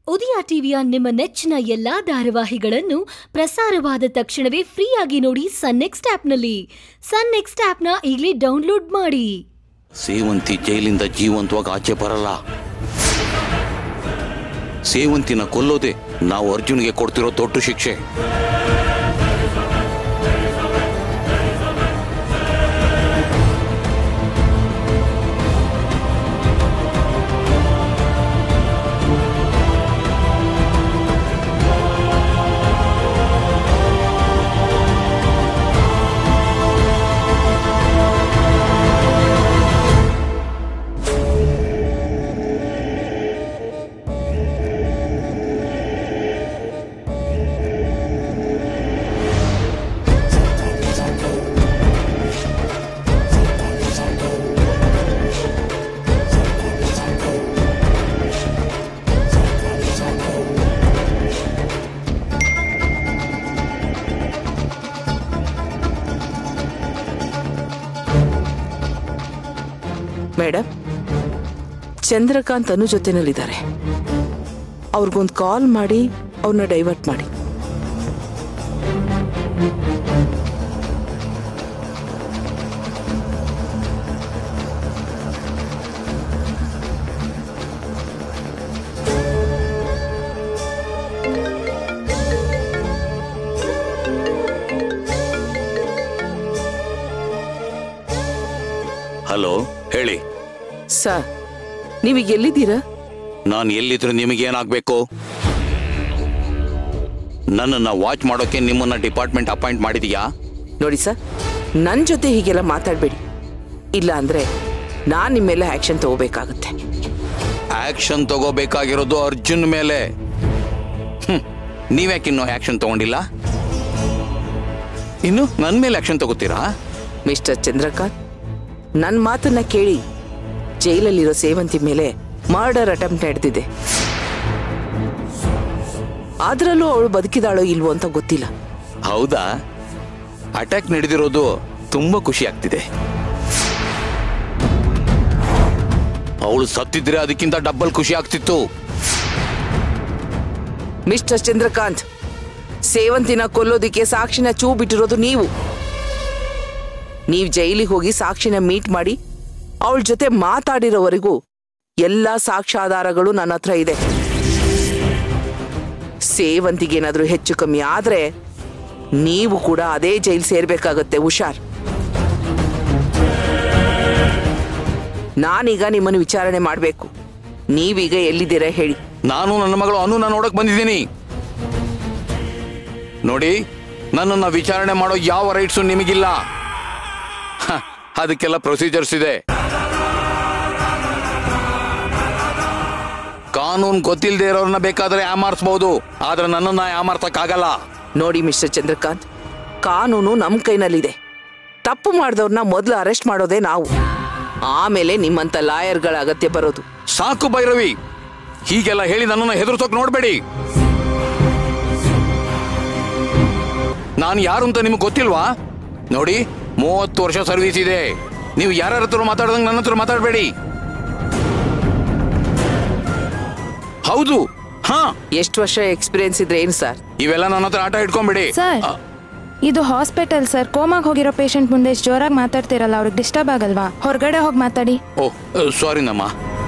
ಉದಯ ಟಿವಿಯ ನಿಮ್ಮ ನೆಚ್ಚಿನ ಎಲ್ಲಾ ಧಾರಾವಾಹಿಗಳನ್ನು ಪ್ರಸಾರವಾದ ತಕ್ಷಣವೇ ಫ್ರೀಯಾಗಿ ನೋಡಿ ಸನ್ ನೆಕ್ಸ್ಟ್ ಆಪ್ನಲ್ಲಿ ಸನ್ ನೆಕ್ಸ್ಟ್ ಆಪ್ನ ಈಗಲೇ ಡೌನ್ಲೋಡ್ ಮಾಡಿ ಸೇವಂತಿ ಜೈಲಿಂದ ಜೀವಂತವಾಗಿ ಆಚೆ ಬರಲ್ಲ ಸೇವಂತಿನ ಕೊಲ್ಲೋದೆ ನಾವು ಅರ್ಜುನ್ಗೆ ಕೊಡ್ತಿರೋ ದೊಡ್ಡ ಶಿಕ್ಷೆ ಮೇಡಮ್ ಚಂದ್ರಕಾಂತ್ ಅನು ಜೊತೆನಲ್ಲಿದ್ದಾರೆ ಅವ್ರಿಗೊಂದು ಕಾಲ್ ಮಾಡಿ ಅವ್ರನ್ನ ಡೈವರ್ಟ್ ಮಾಡಿ ಹಲೋ ಹೇಳಿ ಸರ್ ನೀವೀಗ ಎಲ್ಲಿದ್ದೀರಾ ನಾನು ಎಲ್ಲಿದ್ರು ನಿಮಗೇನಾಗಬೇಕು ನನ್ನನ್ನ ವಾಚ್ ಮಾಡೋಕೆ ನಿಮ್ಮನ್ನ ಡಿಪಾರ್ಟ್ಮೆಂಟ್ ಅಪಾಯಿಂಟ್ ಮಾಡಿದೀಯಾ ನೋಡಿ ಸರ್ ನನ್ನ ಜೊತೆ ಹೀಗೆಲ್ಲ ಮಾತಾಡಬೇಡಿ ಇಲ್ಲ ಅಂದ್ರೆ ನಾನು ನಿಮ್ಮ ಮೇಲೆ ಆ್ಯಕ್ಷನ್ ತಗೋಬೇಕಾಗುತ್ತೆ ಆಕ್ಷನ್ ತಗೋಬೇಕಾಗಿರೋದು ಅರ್ಜುನ್ ಮೇಲೆ ಹ್ಮ್ ನೀವ್ಯಾಕಿನ್ನೂ ಆಕ್ಷನ್ ತಗೊಂಡಿಲ್ಲ ಇನ್ನು ನನ್ನ ಮೇಲೆ ಆಕ್ಷನ್ ತಗೋತೀರಾ ಮಿಸ್ಟರ್ ಚಂದ್ರಕಾಂತ್ ನನ್ನ ಮಾತನ್ನ ಕೇಳಿ ಜೈಲಲ್ಲಿರೋ ಸೇವಂತಿ ಮೇಲೆ ಮರ್ಡರ್ ಅಟೆಂಪ್ಟ್ ನಡೆದಿದೆ ಅದರಲ್ಲೂ ಅವಳು ಬದುಕಿದಾಳೋ ಇಲ್ವೋ ಅಂತ ಗೊತ್ತಿಲ್ಲ ಹೌದಾ ಅಟ್ಯಾಕ್ ನಡೆದಿರೋದು ತುಂಬಾ ಖುಷಿ ಆಗ್ತಿದೆ ಅವಳು ಸತ್ತಿದ್ರೆ ಅದಕ್ಕಿಂತ ಡಬ್ಬಲ್ ಖುಷಿ ಆಗ್ತಿತ್ತು ಮಿಸ್ಟರ್ ಚಂದ್ರಕಾಂತ್ ಸೇವಂತಿನ ಕೊಲ್ಲೋದಿಕ್ಕೆ ಸಾಕ್ಷಿನ ಚೂ ಬಿಟ್ಟಿರೋದು ನೀವು ನೀವು ಜೈಲಿಗೆ ಹೋಗಿ ಸಾಕ್ಷಿನ ಮೀಟ್ ಮಾಡಿ ಅವಳ ಜೊತೆ ಮಾತಾಡಿರೋವರೆಗೂ ಎಲ್ಲ ಸಾಕ್ಷ್ಯಾಧಾರಗಳು ನನ್ನ ಹತ್ರ ಇದೆ ಸೇವಂತಿಗೇನಾದ್ರೂ ಹೆಚ್ಚು ಕಮ್ಮಿ ಆದ್ರೆ ನೀವು ಕೂಡ ಅದೇ ಜೈಲ್ ಸೇರ್ಬೇಕಾಗತ್ತೆ ಹುಷಾರ್ ನಾನೀಗ ನಿಮ್ಮನ್ನು ವಿಚಾರಣೆ ಮಾಡಬೇಕು ನೀವೀಗ ಎಲ್ಲಿದ್ದೀರಾ ಹೇಳಿ ನಾನು ನನ್ನ ಮಗಳು ಅನುನ ನೋಡಕ್ ಬಂದಿದ್ದೀನಿ ನೋಡಿ ನನ್ನನ್ನ ವಿಚಾರಣೆ ಮಾಡೋ ಯಾವ ರೈಟ್ಸು ನಿಮಗಿಲ್ಲ ಹ, ಅದಕ್ಕೆಲ್ಲ ಪ್ರೊಸೀಜರ್ಸ್ ಇದೆ ಕಾನೂನು ಗೊತ್ತಿಲ್ಲದೆ ಇರೋರನ್ನ ಬೇಕಾದ್ರೆ ಯಾಮಾರಿಸ್ಬೋದು ಆದ್ರೆ ನನ್ನನ್ನ ಯಾಮಾರ್ಸಕ್ಕಾಗಲ್ಲ ನೋಡಿ ಮಿಸ್ಟರ್ ಚಂದ್ರಕಾಂತ್ ಕಾನೂನು ನಮ್ಮ ಕೈನಲ್ಲಿದೆ ತಪ್ಪು ಮಾಡಿದವ್ರನ್ನ ಮೊದಲು ಅರೆಸ್ಟ್ ಮಾಡೋದೇ ನಾವು ಆಮೇಲೆ ನಿಮ್ಮಂತ ಲಾಯರ್ಗಳ ಅಗತ್ಯ ಬರೋದು ಸಾಕು ಭೈರವಿ ಹೀಗೆಲ್ಲ ಹೇಳಿ ನನ್ನನ್ನು ಹೆದರ್ಸೋಕ್ ನೋಡ್ಬೇಡಿ ನಾನು ಯಾರು ಅಂತ ನಿಮ್ಗೆ ಗೊತ್ತಿಲ್ವಾ ನೋಡಿ ಮೂವತ್ತು ವರ್ಷ ಸರ್ವಿಸ್ ಇದೆ ನೀವು ಯಾರ ಹತ್ರ ಮಾತಾಡ್ದಂಗೆ ನನ್ನ ಹತ್ರ ಮಾತಾಡಬೇಡಿ ಹೌದು ಹಾ ಎಷ್ಟು ವರ್ಷ ಎಕ್ಸ್ಪೀರಿಯನ್ಸ್ ಇದ್ರೆ ಏನು ಸರ್ ಇವೆಲ್ಲ ನನ್ನ ಹತ್ರ ಆಟ ಇಟ್ಕೊಂಬೇಡಿ ಸರ್ ಆ, ಇದು ಹಾಸ್ಪಿಟಲ್ ಸರ್ ಕೋಮಾಗ್ ಹೋಗಿರೋ ಪೇಷಂಟ್ ಮುಂದೆ ಇಷ್ಟ್ ಜೋರಾಗಿ ಮಾತಾಡ್ತಿರಲ್ಲ ಅವ್ರಿಗೆ ಡಿಸ್ಟರ್ಬ್ ಆಗಲ್ವಾ ಹೊರಗಡೆ ಹೋಗಿ ಮಾತಾಡಿ ಓ ಸಾರಿ ನಮ್ಮ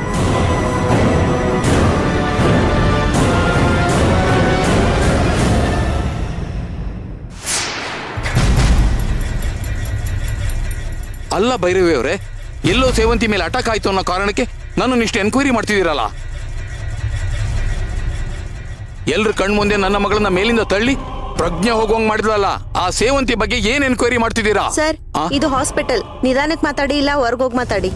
ಅಲ್ಲ ಭೈರವಿ ಅವರೇ ಎಲ್ಲೋ ಸೇವಂತಿ ಮೇಲೆ ಅಟ್ಯಾಕ್ ಆಯ್ತು ಅನ್ನೋ ಕಾರಣಕ್ಕೆ ನಾನು ಇಷ್ಟು ಎನ್ಕ್ವೈರಿ ಮಾಡ್ತಿದ್ದೀರಲ್ಲ ಎಲ್ರ ಕಣ್ಮುಂದೆ ನನ್ನ ಮಗಳನ್ನ ಮೇಲಿಂದ ತಳ್ಳಿ ಪ್ರಜ್ಞೆ ಹೋಗೋಂಗ್ ಮಾಡಿದ್ಲಲ್ಲ ಆ ಸೇವಂತಿ ಬಗ್ಗೆ ಏನ್ ಎನ್ಕ್ವೈರಿ ಮಾಡ್ತಿದ್ದೀರಾ ಸರ್ ಆ? ಇದು ಹಾಸ್ಪಿಟಲ್ ನಿಧಾನಕ್ಕೆ ಮಾತಾಡಿ ಇಲ್ಲ ಹೊರ್ಗೋಗಿ ಮಾತಾಡಿ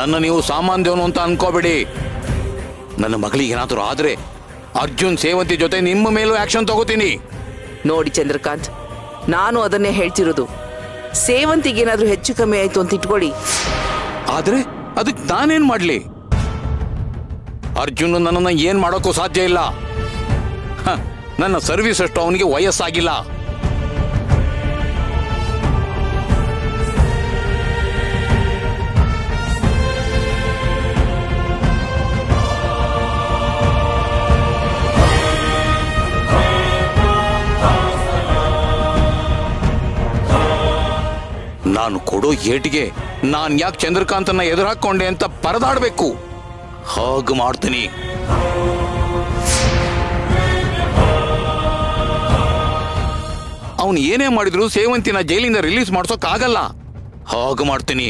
ನನ್ನ ನೀವು ಸಾಮಾನ್ಯವನು ಅಂತ ಅನ್ಕೋಬೇಡಿ ನನ್ನ ಮಗಳಿಗೆ ಏನಾದರೂ ಆದ್ರೆ ಅರ್ಜುನ್ ಸೇವಂತಿ ಜೊತೆ ನಿಮ್ಮ ಮೇಲೂ ಆಕ್ಷನ್ ತಗೋತೀನಿ ನೋಡಿ ಚಂದ್ರಕಾಂತ್ ನಾನು ಅದನ್ನೇ ಹೇಳ್ತಿರೋದು ಸೇವಂತಿಗೇನಾದ್ರೂ ಹೆಚ್ಚು ಕಮ್ಮಿ ಆಯ್ತು ಅಂತ ಇಟ್ಕೊಳ್ಳಿ ಆದ್ರೆ ಅದಕ್ಕೆ ನಾನೇನ್ ಮಾಡ್ಲಿ ಅರ್ಜುನ್ ನನ್ನನ್ನ ಏನ್ ಮಾಡೋಕ್ಕೂ ಸಾಧ್ಯ ಇಲ್ಲ ಹ, ನನ್ನ ಸರ್ವಿಸ್ ಅಷ್ಟು ಅವನಿಗೆ ವಯಸ್ಸಾಗಿಲ್ಲ ನಾನು ಕೊಡೋ ಏಟಿಗೆ ನಾನ್ ಯಾಕೆ ಚಂದ್ರಕಾಂತನ ಎದುರಾಕೊಂಡೆ ಅಂತ ಪರದಾಡ್ಬೇಕು ಹಾಗೆ ಮಾಡ್ತೀನಿ ಅವನು ಏನೇ ಮಾಡಿದ್ರು ಸೇವಂತಿನ ಜೈಲಿಂದ ರಿಲೀಸ್ ಮಾಡ್ಸೋಕ್ ಆಗಲ್ಲ ಹಾಗೆ ಮಾಡ್ತೀನಿ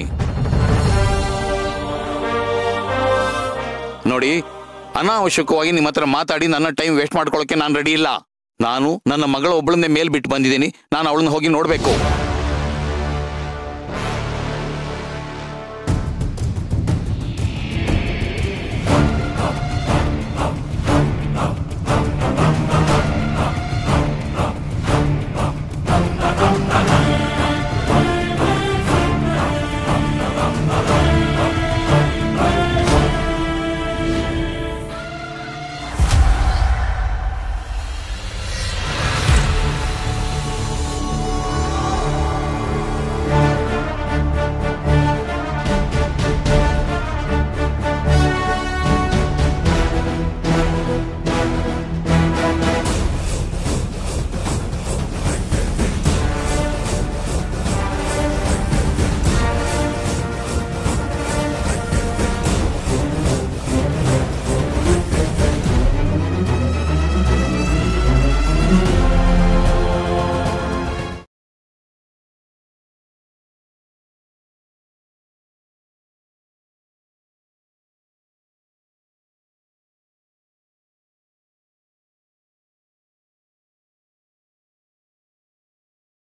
ನೋಡಿ ಅನಾವಶ್ಯಕವಾಗಿ ನಿಮ್ಮ ಹತ್ರ ಮಾತಾಡಿ ನನ್ನ ಟೈಮ್ ವೇಸ್ಟ್ ಮಾಡ್ಕೊಳ್ಳೋಕೆ ನಾನು ರೆಡಿ ಇಲ್ಲ ನಾನು ನನ್ನ ಮಗಳ ಒಬ್ಬಳನ್ನೇ ಮೇಲ್ ಬಿಟ್ಟು ಬಂದಿದ್ದೀನಿ ನಾನು ಅವಳನ್ನ ಹೋಗಿ ನೋಡ್ಬೇಕು